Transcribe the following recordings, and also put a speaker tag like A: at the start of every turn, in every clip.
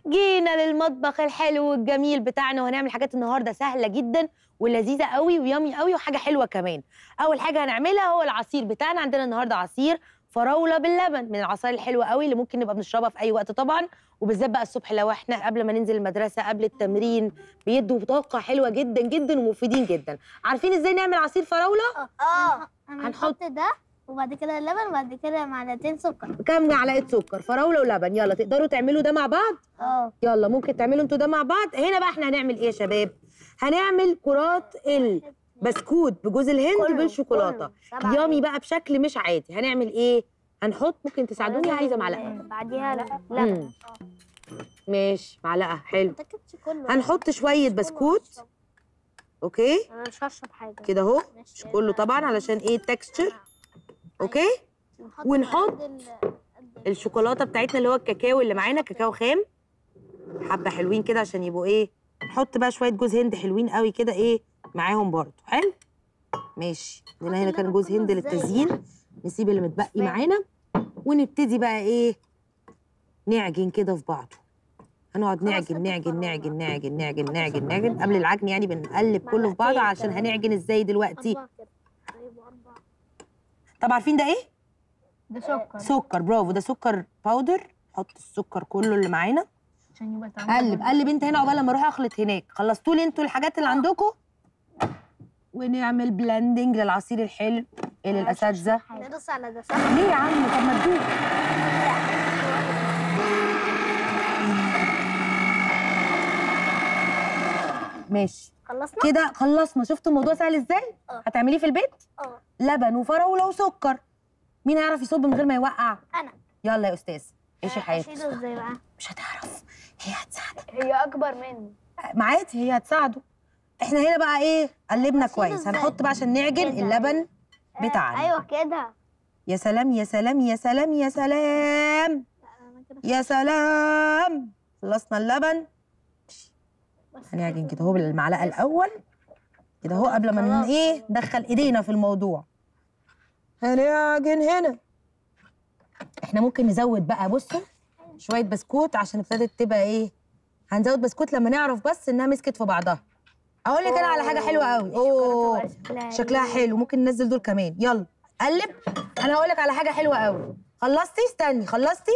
A: جينا للمطبخ الحلو والجميل بتاعنا وهنعمل حاجات النهارده سهله جدا ولذيذه قوي ويامي قوي وحاجه حلوه كمان اول حاجه هنعملها هو العصير بتاعنا عندنا النهارده عصير فراوله باللبن من العصاير الحلوه قوي اللي ممكن نبقى بنشربها في اي وقت طبعا وبالذات بقى الصبح لو احنا قبل ما ننزل المدرسه قبل التمرين بيدوا طاقه حلوه جدا جدا ومفيدين جدا عارفين ازاي نعمل عصير فراوله
B: اه
A: هنحط-
B: هنحط ده وبعد كده اللبن وبعد كده معلقتين سكر
A: كام معلقه سكر فراوله ولبن يلا تقدروا تعملوا ده مع بعض
B: اه
A: يلا ممكن تعملوا انتوا ده مع بعض هنا بقى احنا هنعمل ايه يا شباب هنعمل كرات البسكوت بجوز الهند
B: كله،
A: بالشوكولاته
B: كله. سبعة
A: يامي بقى بشكل مش عادي هنعمل ايه هنحط ممكن تساعدوني عايزه معلقه
B: بعديها لا
A: مم.
B: لبن
A: ماشي معلقه حلو
B: ما تاكلش كله
A: هنحط شويه بسكوت اوكي
B: انا مش هشرب حاجه
A: كده اهو مش كله طبعا علشان ايه التكستشر اوكي ونحط
B: قد ال- قد ال-
A: الشوكولاته بتاعتنا اللي هو الكاكاو اللي معانا كاكاو خام حبه حلوين كده عشان يبقوا ايه نحط بقى شويه جوز هند حلوين قوي كده ايه معاهم برضو حلو ماشي هنا هنا كان جوز هند للتزيين نسيب اللي متبقي معانا ونبتدي بقى ايه نعجن كده في بعضه هنقعد نعجن نعجن نعجن نعجن نعجن نعجن نعجن قبل العجن يعني بنقلب كله في بعضه عشان هنعجن ازاي دلوقتي
B: أربعة كده. هيبقوا أربعة.
A: طب عارفين ده ايه
C: ده سكر
A: سكر برافو ده سكر باودر حط السكر كله اللي معانا
C: عشان يبقى طعمها
A: قلب قلب انت هنا عقبال لما اروح اخلط هناك خلصتوا لي انتوا الحاجات اللي عندكم ونعمل بلندنج للعصير الحلو اللي الاساتذه
B: ندوس على ده صح؟
A: ليه يا عم طب ما تدوق ماشي
B: خلصنا؟
A: كده خلصنا شفتوا الموضوع سهل ازاي
B: اه.
A: هتعمليه في البيت
B: اه
A: لبن وفراوله وسكر مين هيعرف يصب من غير ما يوقع
B: انا
A: يلا يا استاذ عيشي حياتك
B: اشيله ازاي بقى؟
A: مش هتعرف هي هتساعدك
C: هي اكبر مني
A: معادي هي هتساعده احنا هنا بقى ايه قلبنا
B: هشيله
A: كويس
B: ازاي؟
A: هنحط بقى عشان نعجن
B: كده.
A: اللبن بتاعنا
B: ايوه كده
A: يا سلام يا سلام يا سلام يا سلام
B: أنا كده
A: يا سلام خلصنا اللبن
B: بس
A: هنعجن كده اهو بالمعلقه الاول كده اهو قبل ما ن-
B: خلاص.
A: ايه ندخل ايدينا في الموضوع هنعجن هنا احنا ممكن نزود بقى بصوا شويه بسكوت عشان ابتدت تبقى ايه هنزود بسكوت لما نعرف بس انها مسكت في بعضها اقول لك انا على حاجه حلوه قوي اوه شكلها حلو ممكن ننزل دول كمان يلا قلب انا هقول لك على حاجه حلوه قوي خلصتي استني خلصتي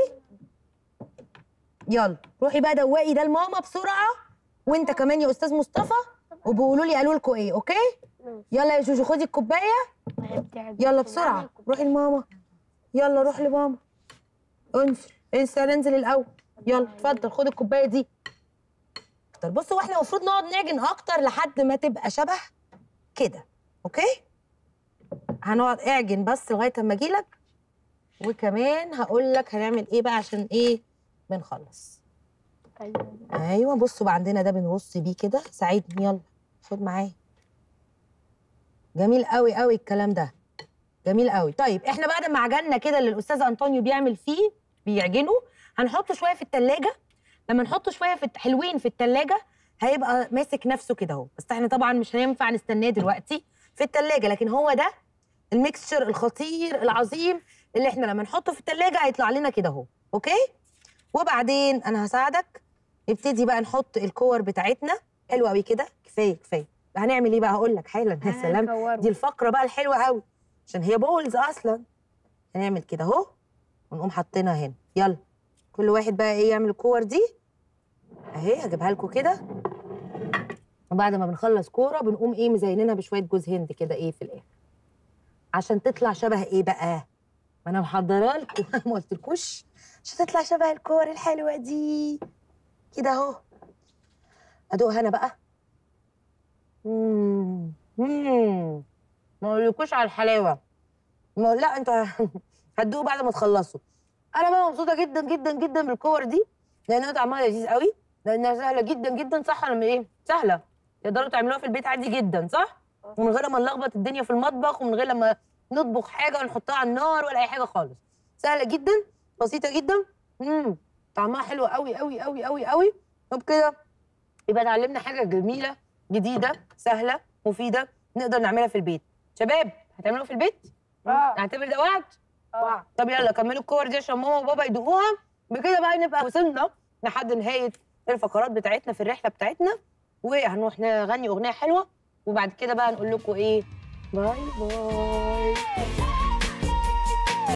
A: يلا روحي بقى دوقي ده لماما بسرعه وانت كمان يا استاذ مصطفى وبيقولوا لي قالوا لكم ايه اوكي يلا يا جوجو خدي الكوبايه يلا بسرعه روحي لماما يلا روح لماما انزل انسى ننزل الاول يلا اتفضل خد الكوبايه دي طب بصوا واحنا المفروض نقعد نعجن اكتر لحد ما تبقى شبه كده اوكي هنقعد اعجن بس لغايه اما اجيلك وكمان هقول لك هنعمل ايه بقى عشان ايه بنخلص ايوه بصوا بقى عندنا ده بنرص بيه كده ساعدني يلا خد معايا جميل قوي قوي الكلام ده جميل قوي طيب احنا بعد ما عجننا كده اللي الاستاذ انطونيو بيعمل فيه بيعجنه هنحطه شويه في التلاجة لما نحطه شويه في الت- حلوين في التلاجة هيبقى ماسك نفسه كده اهو بس احنا طبعا مش هينفع نستناه دلوقتي في التلاجة لكن هو ده الميكستشر الخطير العظيم اللي احنا لما نحطه في التلاجة هيطلع لنا كده اهو اوكي وبعدين انا هساعدك نبتدي بقى نحط الكور بتاعتنا حلو قوي كده كفايه كفايه هنعمل ايه بقى هقول لك حالا يا سلام دي الفقره بقى الحلوه قوي عشان هي بولز اصلا هنعمل كده اهو ونقوم حاطينها هنا يلا كل واحد بقى ايه يعمل الكور دي اهي هجيبها لكم كده وبعد ما بنخلص كوره بنقوم ايه مزينينها بشويه جوز هند كده ايه في الاخر عشان تطلع شبه ايه بقى ما انا محضره لكم ما قلتلكوش عشان تطلع شبه الكور الحلوه دي كده اهو ادوقها انا بقى مم. مم. ما اقولكوش على الحلاوه ما لا انت هتدوقوا بعد ما تخلصوا انا بقى مبسوطه جدا جدا جدا بالكور دي لانها طعمها لذيذ قوي لانها سهله جدا جدا صح ولا ايه سهله تقدروا تعملوها في البيت عادي جدا صح ومن غير ما نلخبط الدنيا في المطبخ ومن غير لما نطبخ حاجه ونحطها على النار ولا اي حاجه خالص سهله جدا بسيطه جدا امم طعمها حلو قوي قوي قوي قوي قوي وبكده يبقى اتعلمنا حاجه جميله جديده سهله مفيده نقدر نعملها في البيت شباب هتعملوا في البيت
C: اه
A: نعتبر ده وعد
C: اه
A: طب يلا كملوا الكور دي عشان ماما وبابا يدوقوها بكده بقى نبقى وصلنا لحد نهايه الفقرات بتاعتنا في الرحله بتاعتنا وهنروح نغني اغنيه حلوه وبعد كده بقى نقول لكم ايه باي باي